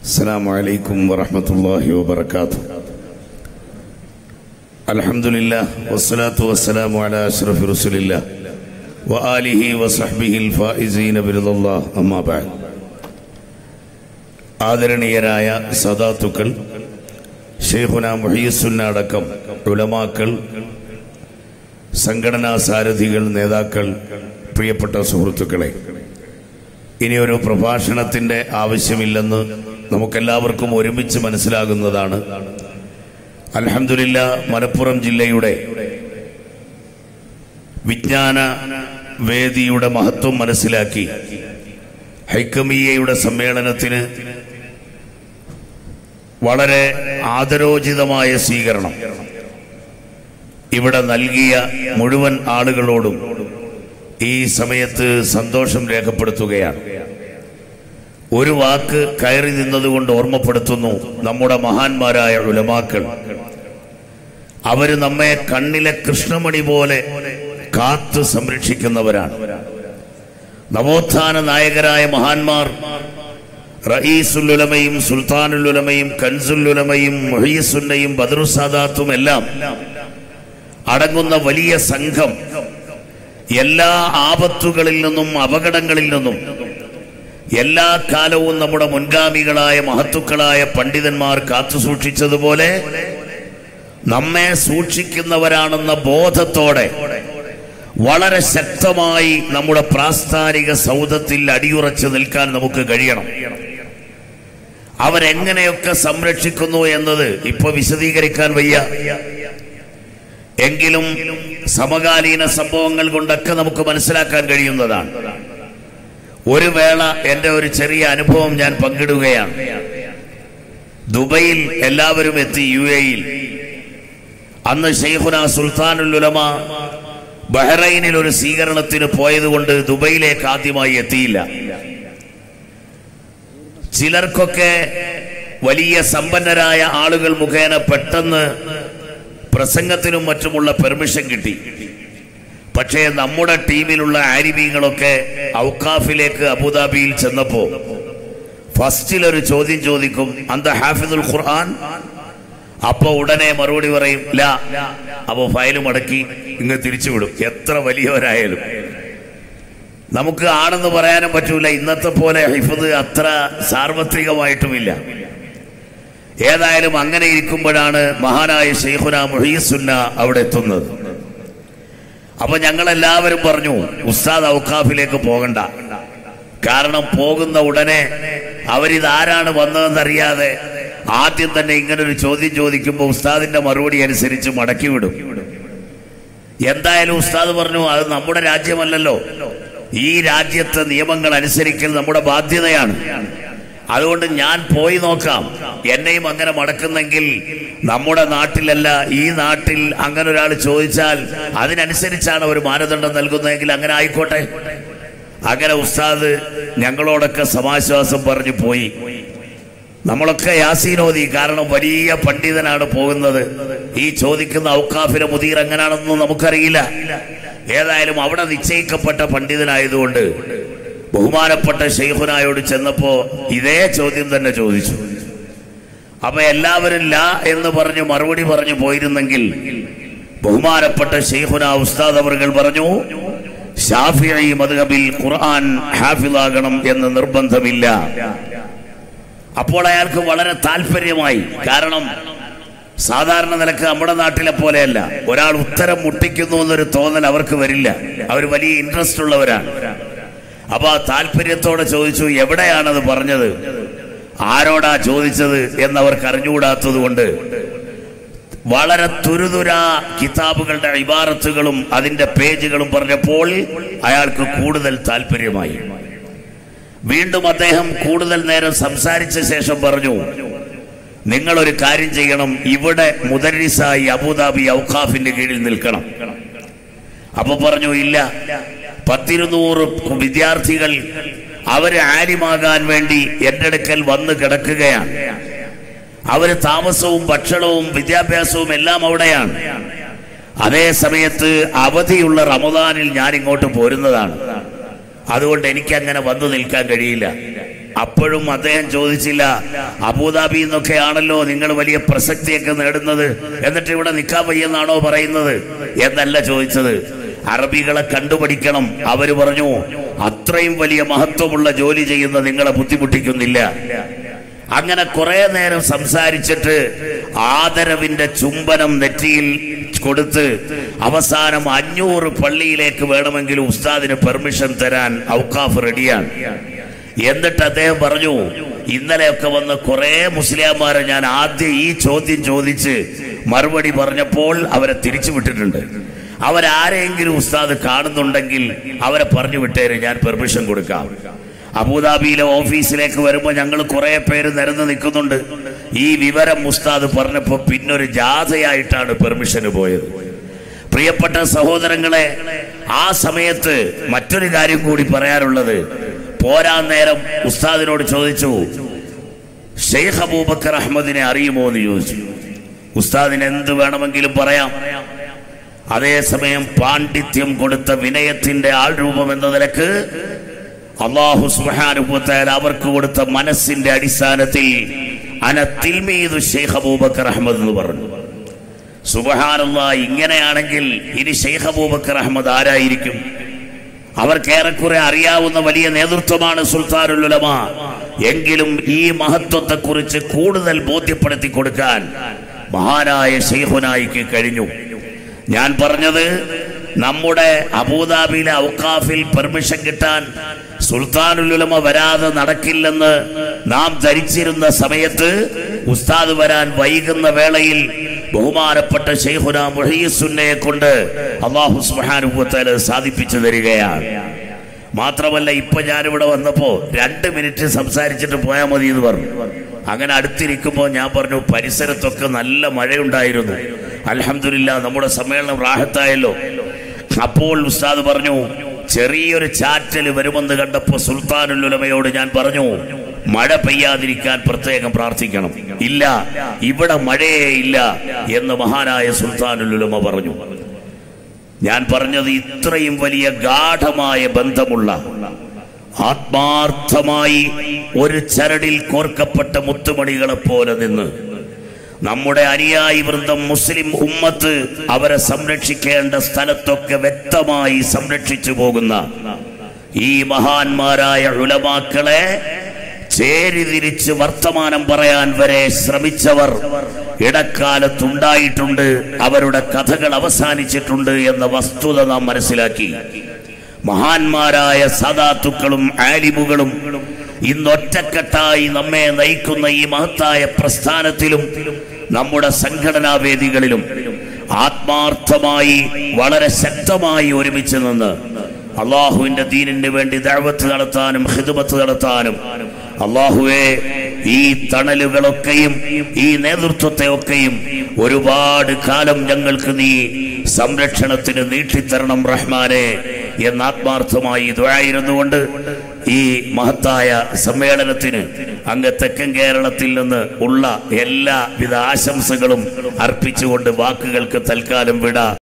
السلام عليكم ورحمة الله وبركاته الحمد لله والصلاة والسلام على أشرف رسول الله وآله وصحبه الفائزين برضا الله أما بعد ആദരണീയരായ സദാത്തുക്കൾ ഷെയ്ഖുന മുഹിയുസുന്ന അടക്കം ഉലമാക്കൾ സംഘടനാ സാരഥികൾ നേതാക്കൾ പ്രിയപ്പെട്ട സുഹൃത്തുക്കളെ ഇനിയൊരു പ്രഭാഷണത്തിന്റെ ആവശ്യമില്ലെന്ന് നമുക്കെല്ലാവർക്കും ഒരുമിച്ച് മനസ്സിലാകുന്നതാണ് അലഹമില്ല മലപ്പുറം ജില്ലയുടെ വിജ്ഞാന വേദിയുടെ മഹത്വം മനസ്സിലാക്കി ഹൈക്കമീയയുടെ സമ്മേളനത്തിന് വളരെ ആദരോചിതമായ സ്വീകരണം ഇവിടെ നൽകിയ മുഴുവൻ ആളുകളോടും ഈ സമയത്ത് സന്തോഷം രേഖപ്പെടുത്തുകയാണ് ഒരു വാക്ക് കയറി നിന്നതുകൊണ്ട് ഓർമ്മപ്പെടുത്തുന്നു നമ്മുടെ മഹാന്മാരായ ഉലമാക്കൾ അവര് നമ്മെ കണ്ണിലെ കൃഷ്ണമണി പോലെ കാത്തു സംരക്ഷിക്കുന്നവരാണ് നവോത്ഥാന നായകരായ മഹാന്മാർ റയീസുല്ലുലമയും സുൽത്താനുല്ലുലമയും കൻസുല്ലുലമയും മൊഹീസുന്നയും ബദറുസാദാത്തും എല്ലാം അടങ്ങുന്ന വലിയ സംഘം എല്ലാ ആപത്തുകളിൽ നിന്നും അപകടങ്ങളിൽ നിന്നും എല്ലാ കാലവും നമ്മുടെ മുൻഗാമികളായ മഹത്തുക്കളായ പണ്ഡിതന്മാർ കാത്തു സൂക്ഷിച്ചതുപോലെ നമ്മെ സൂക്ഷിക്കുന്നവരാണെന്ന ബോധത്തോടെ വളരെ ശക്തമായി നമ്മുടെ പ്രാസ്ഥാനിക സൗധത്തിൽ അടിയുറച്ചു നിൽക്കാൻ നമുക്ക് കഴിയണം അവരെങ്ങനെയൊക്കെ സംരക്ഷിക്കുന്നു എന്നത് ഇപ്പൊ വിശദീകരിക്കാൻ വയ്യ എങ്കിലും സമകാലീന സംഭവങ്ങൾ കൊണ്ടൊക്കെ നമുക്ക് മനസ്സിലാക്കാൻ കഴിയുന്നതാണ് ഒരു വേള എൻ്റെ ഒരു ചെറിയ അനുഭവം ഞാൻ പങ്കിടുകയാണ് ദുബൈയിൽ എല്ലാവരും എത്തി യു എയിൽ അന്ന് ഷെയ്ഖുന സുൽത്താനുലുലമ ബഹ്റൈനിൽ ഒരു സ്വീകരണത്തിന് പോയതുകൊണ്ട് ദുബൈയിലേക്ക് ആദ്യമായി എത്തിയില്ല ചിലർക്കൊക്കെ വലിയ സമ്പന്നരായ ആളുകൾ മുഖേന പെട്ടെന്ന് പ്രസംഗത്തിനും മറ്റുമുള്ള പെർമിഷൻ കിട്ടി പക്ഷേ നമ്മുടെ ടീമിലുള്ള ആരിമീങ്ങളൊക്കെ ഔക്കാഫിലേക്ക് അബുദാബിയിൽ ചെന്നപ്പോ ഫസ്റ്റിൽ ഒരു ചോദ്യം ചോദിക്കും അന്ത ഹാഫിദുൽ ഖുർആൻ അപ്പൊ ഉടനെ മറുപടി പറയും ലാ അപ്പൊ ഫയൽ മടക്കി ഇങ്ങ് തിരിച്ചുവിടും എത്ര വലിയവരായാലും നമുക്ക് ആണെന്ന് പറയാനും പറ്റൂല ഇന്നത്തെ പോലെ ഹിഫദ് അത്ര സാർവത്രികമായിട്ടുമില്ല ഏതായാലും അങ്ങനെ ഇരിക്കുമ്പോഴാണ് മഹാനായ ഷെയ്ഖുന മുഹീസുന്ന അവിടെ എത്തുന്നത് അപ്പൊ ഞങ്ങൾ എല്ലാവരും പറഞ്ഞു ഉസ്താദ് ഔക്കാഫിലേക്ക് പോകണ്ട കാരണം പോകുന്ന ഉടനെ അവരിത് ആരാണ് വന്നതെന്നറിയാതെ ആദ്യം തന്നെ ഇങ്ങനെ ഒരു ചോദ്യം ചോദിക്കുമ്പോൾ ഉസ്താദിന്റെ മറുപടി അനുസരിച്ച് മടക്കി വിടും എന്തായാലും ഉസ്താദ് പറഞ്ഞു അത് നമ്മുടെ രാജ്യമല്ലല്ലോ ഈ രാജ്യത്തെ നിയമങ്ങൾ അനുസരിക്കൽ നമ്മുടെ ബാധ്യതയാണ് അതുകൊണ്ട് ഞാൻ പോയി നോക്കാം എന്നെയും അങ്ങനെ മടക്കുന്നെങ്കിൽ നമ്മുടെ നാട്ടിലല്ല ഈ നാട്ടിൽ അങ്ങനെ ഒരാൾ ചോദിച്ചാൽ അതിനനുസരിച്ചാണ് ഒരു മാനദണ്ഡം നൽകുന്നതെങ്കിൽ അങ്ങനെ ആയിക്കോട്ടെ അങ്ങനെ ഉസ്താദ് ഞങ്ങളോടൊക്കെ സമാശ്വാസം പറഞ്ഞു പോയി നമ്മളൊക്കെ യാസീനോദി കാരണം വലിയ പണ്ഡിതനാണ് പോകുന്നത് ഈ ചോദിക്കുന്ന ഔക്കാഫിലെ മുദീർ എങ്ങനെയാണെന്നും നമുക്കറിയില്ല ഏതായാലും അവിടെ നിശ്ചയിക്കപ്പെട്ട പണ്ഡിതനായതുകൊണ്ട് ബഹുമാനപ്പെട്ട ഷെയ്ഖുനായോട് ചെന്നപ്പോ ഇതേ ചോദ്യം തന്നെ ചോദിച്ചു അപ്പൊ എല്ലാവരും ലാ എന്ന് പറഞ്ഞ് മറുപടി പറഞ്ഞു പോയിരുന്നെങ്കിൽ ബഹുമാനപ്പെട്ട ഷെയ്ഖുന ഉസ്താദ് അവർ പറഞ്ഞു ഷാഫിഈ മദ്ഹബിൽ ഖുർആൻ ഹാഫിളാകണം എന്ന് നിർബന്ധമില്ല അപ്പോൾ അയാൾക്ക് വളരെ താല്പര്യമായി കാരണം സാധാരണ നിലക്ക് നമ്മുടെ നാട്ടിലെ പോലെയല്ല ഒരാൾ ഉത്തരം മുട്ടിക്കുന്നു എന്നൊരു തോന്നൽ അവർക്ക് വരില്ല അവർ വലിയ ഇൻട്രസ്റ്റ് ഉള്ളവരാണ് അപ്പൊ ആ താല്പര്യത്തോടെ ചോദിച്ചു എവിടെയാണത് പറഞ്ഞത് ആരോടാ ചോദിച്ചത് എന്നവർക്ക് അറിഞ്ഞുകൂടാത്തത് കൊണ്ട് വളരെ തുരുതുര കിതാബുകളുടെ ഇബാറത്തുകളും അതിന്റെ പേജുകളും പറഞ്ഞപ്പോൾ അയാൾക്ക് കൂടുതൽ താല്പര്യമായി വീണ്ടും അദ്ദേഹം കൂടുതൽ നേരം സംസാരിച്ച ശേഷം പറഞ്ഞു നിങ്ങളൊരു കാര്യം ചെയ്യണം ഇവിടെ മുദരിസായി അബുദാബി ഔഖാഫിന്റെ കീഴിൽ നിൽക്കണം അപ്പൊ പറഞ്ഞു ഇല്ല പത്തിരുന്നൂറ് വിദ്യാർത്ഥികൾ അവര് ആലിമാകാൻ വേണ്ടി എൻ്റെ അടുക്കൽ വന്ന് കിടക്കുകയാണ് അവര് താമസവും ഭക്ഷണവും വിദ്യാഭ്യാസവും എല്ലാം അവിടെയാണ് അതേ സമയത്ത് അവധിയുള്ള റമദാനിൽ ഞാൻ ഇങ്ങോട്ട് പോരുന്നതാണ് അതുകൊണ്ട് എനിക്ക് അങ്ങനെ വന്നു നിൽക്കാൻ കഴിയില്ല അപ്പോഴും അദ്ദേഹം ചോദിച്ചില്ല അബുദാബി എന്നൊക്കെയാണല്ലോ നിങ്ങൾ വലിയ പ്രസക്തിയൊക്കെ നേടുന്നത് എന്നിട്ട് ഇവിടെ നിൽക്കാൻ വയ്യെന്നാണോ പറയുന്നത് എന്നല്ല ചോദിച്ചത് അറബികളെ കണ്ടുപഠിക്കണം അവര് പറഞ്ഞു അത്രയും വലിയ മഹത്വമുള്ള ജോലി ചെയ്യുന്ന നിങ്ങളെ ബുദ്ധിമുട്ടിക്കുന്നില്ല അങ്ങനെ കുറെ നേരം സംസാരിച്ചിട്ട് ആദരവിന്റെ ചുംബനം നെറ്റിയിൽ കൊടുത്ത് അവസാനം അഞ്ഞൂറ് പള്ളിയിലേക്ക് വേണമെങ്കിൽ ഉസ്താദിന് പെർമിഷൻ തരാൻ ഔക്കാഫ് റെഡിയാണ് എന്നിട്ട് അദ്ദേഹം പറഞ്ഞു ഇന്നലെയൊക്കെ വന്ന് കുറെ മുസ്ലിംമാരെ ഞാൻ ആദ്യം ഈ ചോദ്യം ചോദിച്ച് മറുപടി പറഞ്ഞപ്പോൾ അവരെ തിരിച്ചു വിട്ടിട്ടുണ്ട് അവരാരെങ്കിലും ഉസ്താദ് കാണുന്നുണ്ടെങ്കിൽ അവരെ പറഞ്ഞു വിട്ടേര് ഞാൻ പെർമിഷൻ കൊടുക്കാം അബുദാബിയിലെ ഓഫീസിലേക്ക് വരുമ്പോൾ ഞങ്ങൾ കുറെ പേര് നിരന്ന് നിൽക്കുന്നുണ്ട് ഈ വിവരം ഉസ്താദ് പറഞ്ഞപ്പോൾ പിന്നൊരു ജാഥയായിട്ടാണ് പെർമിഷന് പോയത് പ്രിയപ്പെട്ട സഹോദരങ്ങളെ ആ സമയത്ത് മറ്റൊരു കാര്യം കൂടി പറയാനുള്ളത് പോരാൻ നേരം ഉസ്താദിനോട് ചോദിച്ചു ഷെയ്ഖ് അബൂബക്കർ അഹമ്മദിനെ അറിയുമോ എന്ന് ചോദിച്ചു ഉസ്താദിന് എന്ത് വേണമെങ്കിലും പറയാം അതേസമയം പാണ്ഡിത്യം കൊടുത്ത വിനയത്തിന്റെ ആൾരൂപം എന്ന നിലക്ക് അള്ളാഹു സുഹാനുഭവത്താൽ അവർക്ക് കൊടുത്ത മനസ്സിന്റെ അടിസ്ഥാനത്തിൽ അന തിൽമീദു ഷെയ്ഖ് അബൂബക്കർ അഹമ്മദ് എന്ന് പറഞ്ഞു സുബഹാനുള്ള ഇങ്ങനെയാണെങ്കിൽ ഇനി ഷെയ്ഖ് അബൂബക്കർ അഹമ്മദ് ആരായിരിക്കും അവർക്ക് ഏറെക്കുറെ അറിയാവുന്ന വലിയ നേതൃത്വമാണ് സുൽത്താനുൽ ഉലമ എങ്കിലും ഈ മഹത്വത്തെക്കുറിച്ച് കൂടുതൽ ബോധ്യപ്പെടുത്തി കൊടുക്കാൻ മഹാനായ ഷെയ്ഖുനായിക്ക് കഴിഞ്ഞു ഞാൻ പറഞ്ഞത് നമ്മുടെ അബൂദാബിയിലെ ഔക്കാഫിൽ പെർമിഷൻ കിട്ടാൻ സുൽത്താനുൽ ഉലമ വരാതെ നടക്കില്ലെന്ന് നാം ധരിച്ചിരുന്ന സമയത്ത് ഉസ്താദ് വരാൻ വൈകുന്ന വേളയിൽ ബഹുമാനപ്പെട്ട ഷെയ്ഖുന മുഹീസുന്നയെ കൊണ്ട് അള്ളാഹു സുഹാനുഭവത്താൽ സാധിപ്പിച്ചു തരികയാണ് മാത്രമല്ല ഇപ്പൊ ഞാനിവിടെ വന്നപ്പോ രണ്ട് മിനിറ്റ് സംസാരിച്ചിട്ട് പോയാൽ മതി എന്ന് പറഞ്ഞു അങ്ങനെ അടുത്തിരിക്കുമ്പോൾ ഞാൻ പറഞ്ഞു പരിസരത്തൊക്കെ നല്ല മഴയുണ്ടായിരുന്നു അലഹമില്ല നമ്മുടെ സമ്മേളനം റാഹത്തായല്ലോ അപ്പോൾ ഉസ്താദ് പറഞ്ഞു ചെറിയൊരു ചാറ്റൽ വരുമെന്ന് കണ്ടപ്പോ സുൽത്താനുലുലമയോട് ഞാൻ പറഞ്ഞു മഴ പെയ്യാതിരിക്കാൻ പ്രത്യേകം പ്രാർത്ഥിക്കണം ഇല്ല ഇവിടെ മഴയേ ഇല്ല എന്ന് മഹാനായ സുൽത്താനുലുലമ പറഞ്ഞു ഞാൻ പറഞ്ഞത് ഇത്രയും വലിയ ഗാഠമായ ബന്ധമുള്ള ആത്മാർത്ഥമായി ഒരു ചരടിൽ കോർക്കപ്പെട്ട മുത്തുമണികളെ പോലെ നിന്ന് നമ്മുടെ അനുയായി വൃന്ദം മുസ്ലിം ഉമ്മത്ത് അവരെ സംരക്ഷിക്കേണ്ട സ്ഥലത്തൊക്കെ വ്യക്തമായി സംരക്ഷിച്ചു പോകുന്ന ഈ മഹാന്മാരായ ഉലമാക്കളെ ചേരിതിരിച്ച് വർത്തമാനം പറയാൻ വരെ ശ്രമിച്ചവർ ഇടക്കാലത്തുണ്ടായിട്ടുണ്ട് അവരുടെ കഥകൾ അവസാനിച്ചിട്ടുണ്ട് എന്ന വസ്തുത നാം മനസ്സിലാക്കി മഹാന്മാരായ സദാത്തുക്കളും ആലിമുകളും ഇന്നൊറ്റക്കെട്ടായി നമ്മെ നയിക്കുന്ന ഈ മഹത്തായ പ്രസ്ഥാനത്തിലും നമ്മുടെ സംഘടനാ വേദികളിലും ആത്മാർത്ഥമായി വളരെ ശക്തമായി ഒരുമിച്ച് നിന്ന് അള്ളാഹുവിന്റെ ദീനിന് വേണ്ടി ദഴവത്ത് നടത്താനും ഹിദുമത്ത് നടത്താനും അള്ളാഹുവെ ഈ തണലുകളൊക്കെയും ഈ നേതൃത്വത്തെ ഒക്കെയും ഒരുപാട് കാലം ഞങ്ങൾക്ക് നീ സംരക്ഷണത്തിന് നീട്ടിത്തരണം റഹ്മാനെ എന്ന് ആത്മാർത്ഥമായി ദ്വായിരുന്നുകൊണ്ട് ഈ മഹത്തായ സമ്മേളനത്തിന് അങ്ങ് തെക്കൻ കേരളത്തിൽ നിന്ന് ഉള്ള എല്ലാവിധ ആശംസകളും അർപ്പിച്ചുകൊണ്ട് വാക്കുകൾക്ക് തൽക്കാലം വിട